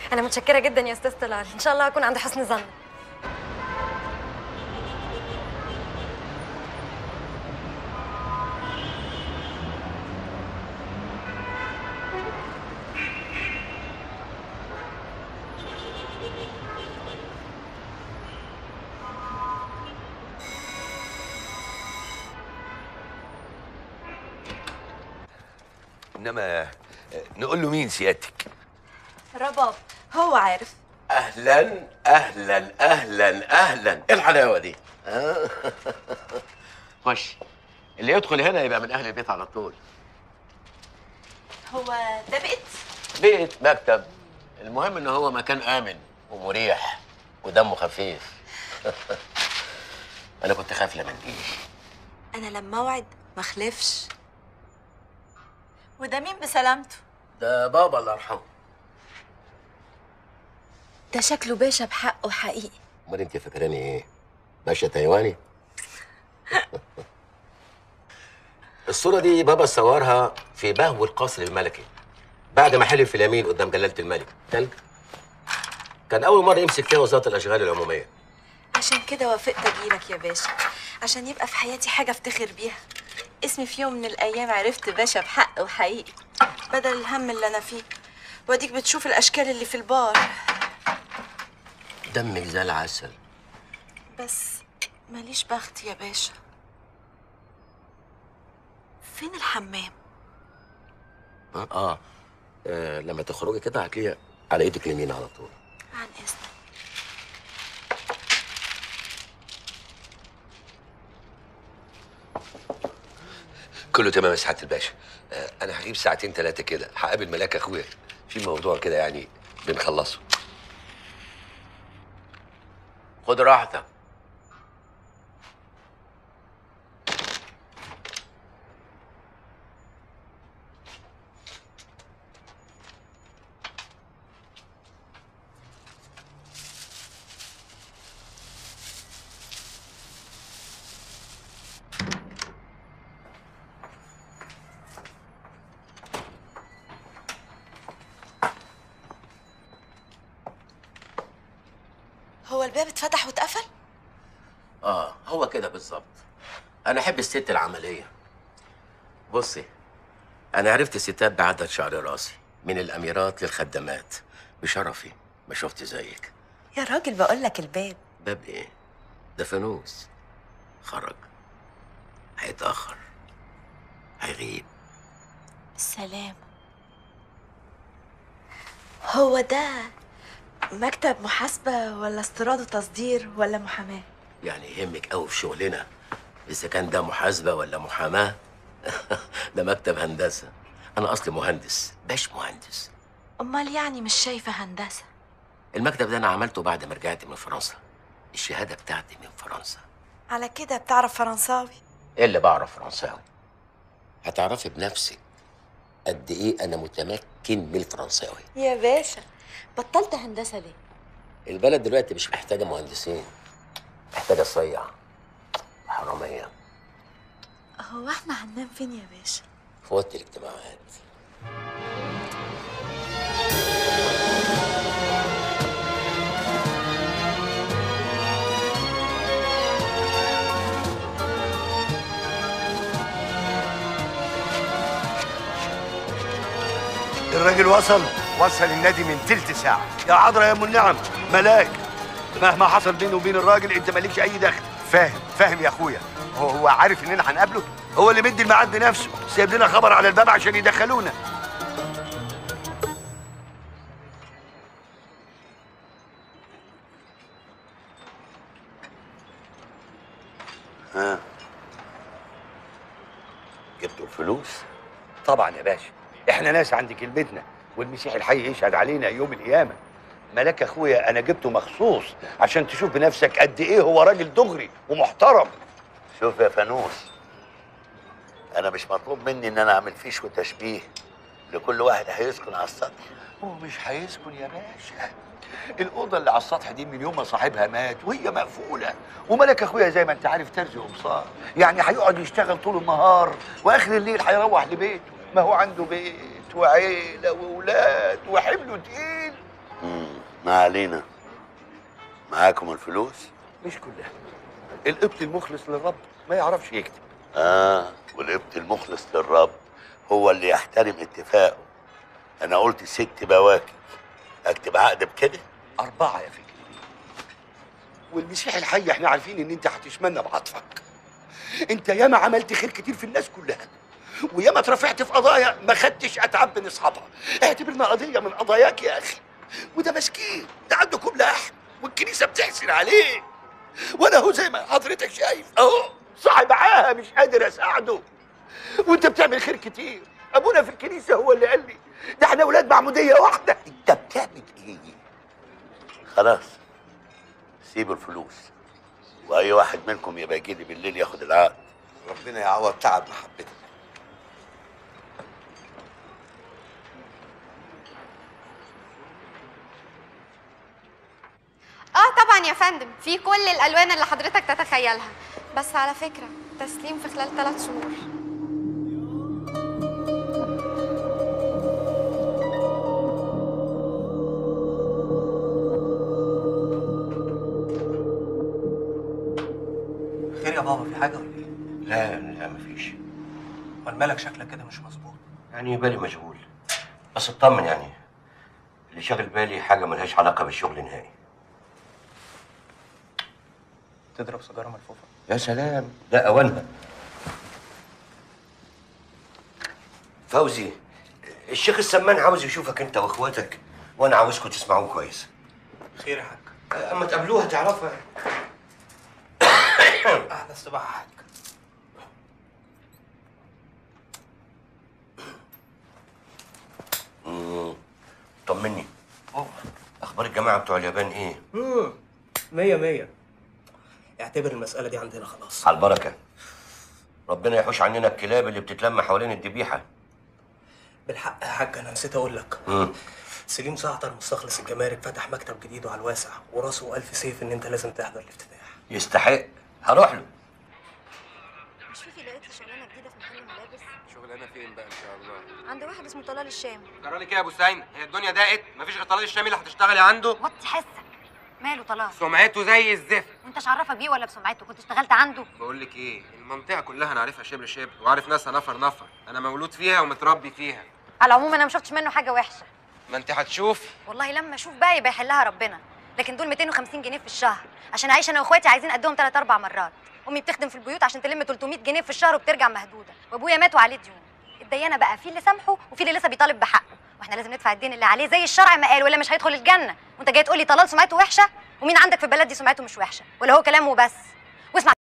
انا متشكره جدا يا استاذ طلال ان شاء الله اكون عند حسن ظن انما آه، نقول له مين سيادتك رباب هو عارف اهلا اهلا اهلا اهلا ايه الحلاوه دي آه. خش اللي يدخل هنا يبقى من اهل البيت على طول هو ده بيت بيت مكتب المهم ان هو مكان امن ومريح ودمه خفيف انا كنت خايف لما نجيش انا لما اوعد ما خلفش وده مين بسلامته ده بابا الله يرحمه ده شكله باشا بحقه حقيقي امال انت فاكراني ايه باشا تايواني الصورة دي بابا صورها في بهو القصر الملكي بعد ما حلف في اليمين قدام جلالة الملك تلج كان أول مرة يمسك فيها وزارة الأشغال العمومية عشان كده وافقت اجيلك يا باشا عشان يبقى في حياتي حاجه افتخر بيها اسمي في يوم من الايام عرفت باشا بحق وحقيقي بدل الهم اللي انا فيه واديك بتشوف الاشكال اللي في البار دمك زي العسل بس ماليش بخت يا باشا فين الحمام آه. آه. آه لما تخرجي كده هتلاقيها على ايدك اليمين على طول عن اذنك كله تمام يا سعاده الباشا آه، انا هغيب ساعتين ثلاثه كده هقابل ملاك اخويا في موضوع كده يعني بنخلصه خد راحتك هو الباب اتفتح واتقفل اه هو كده بالظبط انا احب الست العمليه بصي انا عرفت الستات بعدد شعر راسي من الاميرات للخدامات بشرفي ما شفت زيك يا راجل بقول لك الباب باب ايه ده فانوس خرج هيتاخر هيغيب السلام هو ده مكتب محاسبة ولا استيراد وتصدير ولا محاماة؟ يعني يهمك قوي في شغلنا اذا كان ده محاسبه ولا محاماه ده مكتب هندسه انا اصلي مهندس باش مهندس أمال يعني مش شايفة هندسة المكتب ده انا عملته بعد ما رجعت من فرنسا الشهاده بتاعتي من فرنسا على كده بتعرف فرنساوي ايه اللي بعرف فرنساوي هتعرفي بنفسك قد ايه انا متمكن من الفرنساوي يا باشا بطلت هندسة ليه؟ البلد دلوقتي مش محتاجه مهندسين محتاجه صيع حراميه هو احنا هننام فين يا باشا؟ في اوضه الاجتماعات الراجل وصل وصل النادي من تلت ساعة يا عذرا يا ام النعم ملاك مهما حصل بيني وبين الراجل انت مالكش اي دخل فاهم فاهم يا اخويا هو هو عارف اننا هنقابله هو اللي مدي الميعاد بنفسه سايب لنا خبر على الباب عشان يدخلونا ها جبتوا الفلوس طبعا يا باشا احنا ناس عند كلمتنا والمسيح الحي يشهد علينا يوم القيامه ملاك اخويا انا جبته مخصوص عشان تشوف بنفسك قد ايه هو راجل دغري ومحترم شوف يا فانوس انا مش مطلوب مني ان انا اعمل فيش وتشبيه لكل واحد هيسكن على السطح هو مش هيسكن يا باشا الأوضة اللي على السطح دي من يوم ما صاحبها مات وهي مقفولة وملك أخويا زي ما أنت عارف ترزي ومصار يعني هيقعد يشتغل طول النهار وآخر الليل هيروح لبيته ما هو عنده بيت وعيلة وأولاد وحمله تقيل مم. ما علينا معاكم الفلوس مش كلها القبط المخلص للرب ما يعرفش يكتب اه والقبط المخلص للرب هو اللي يحترم اتفاقه انا قلت ست بواكي اكتب عقد بكده أربعة يا فكري والمسيح الحي احنا عارفين إن أنت هتشملنا بعطفك أنت ياما عملت خير كتير في الناس كلها وياما اترفعت في قضايا ما خدتش أتعب من أصحابها اعتبرنا قضية من قضاياك يا أخي وده مسكين ده عنده كوب لحم والكنيسة بتحسن عليه وأنا أهو زي ما حضرتك شايف أهو صاحب معاها مش قادر أساعده وأنت بتعمل خير كتير أبونا في الكنيسة هو اللي قال لي ده احنا ولاد معمودية واحدة أنت بتعمل إيه؟ خلاص سيبوا الفلوس واي واحد منكم يبقى يجي لي بالليل ياخد العقد ربنا يعوض تعب محبتك اه طبعا يا فندم في كل الالوان اللي حضرتك تتخيلها بس على فكره تسليم في خلال ثلاث شهور خير يا بابا في حاجة ولا ايه؟ لا لا مفيش امال مالك شكلك كده مش مظبوط يعني بالي مشغول بس اطمن يعني اللي شاغل بالي حاجه ملهاش علاقه بالشغل نهائي تضرب سيجارة ملفوفة يا سلام ده اوانها فوزي الشيخ السمان عاوز يشوفك انت واخواتك وانا عاوزكم تسمعوه كويس خير يا حاج اما تقابلوها تعرفها احلى الصباح يا حاج مم. طمني اخبار الجماعه بتوع اليابان ايه امم مية مية اعتبر المسألة دي عندنا خلاص على البركه ربنا يحوش عننا الكلاب اللي بتتلم حوالين الذبيحه بالحق يا حاج انا نسيت اقول لك مم. سليم زعتر مستخلص الجمارك فتح مكتب جديد وعلى الواسع وراسه ألف سيف ان انت لازم تحضر الافتتاح يستحق هروح له مش في لقيت لي شغلانه جديده في محل ملابس شغلانه فين بقى ان شاء الله عند واحد اسمه طلال الشام جرى لك ايه يا ابو سعيد هي الدنيا ضاقت مفيش غير طلال الشامي اللي هتشتغلي عنده وطي حسك ماله طلال سمعته زي الزفت وانت عرفك بيه ولا بسمعته كنت اشتغلت عنده بقول لك ايه المنطقه كلها انا عارفها شبر شبر وعارف ناسها نفر نفر انا مولود فيها ومتربي فيها على العموم انا ما شفتش منه حاجه وحشه ما انت هتشوفي والله لما اشوف بقى يبقى يحلها ربنا لكن دول 250 جنيه في الشهر عشان اعيش انا واخواتي عايزين قدهم ثلاث اربع مرات امي بتخدم في البيوت عشان تلم 300 جنيه في الشهر وبترجع مهدوده وابويا مات وعليه ديون الديانه بقى في اللي سامحه وفي اللي لسه بيطالب بحقه واحنا لازم ندفع الدين اللي عليه زي الشرع ما قال ولا مش هيدخل الجنه وانت جاي تقول لي طلال سمعته وحشه ومين عندك في البلد دي سمعته مش وحشه ولا هو كلامه بس واسمع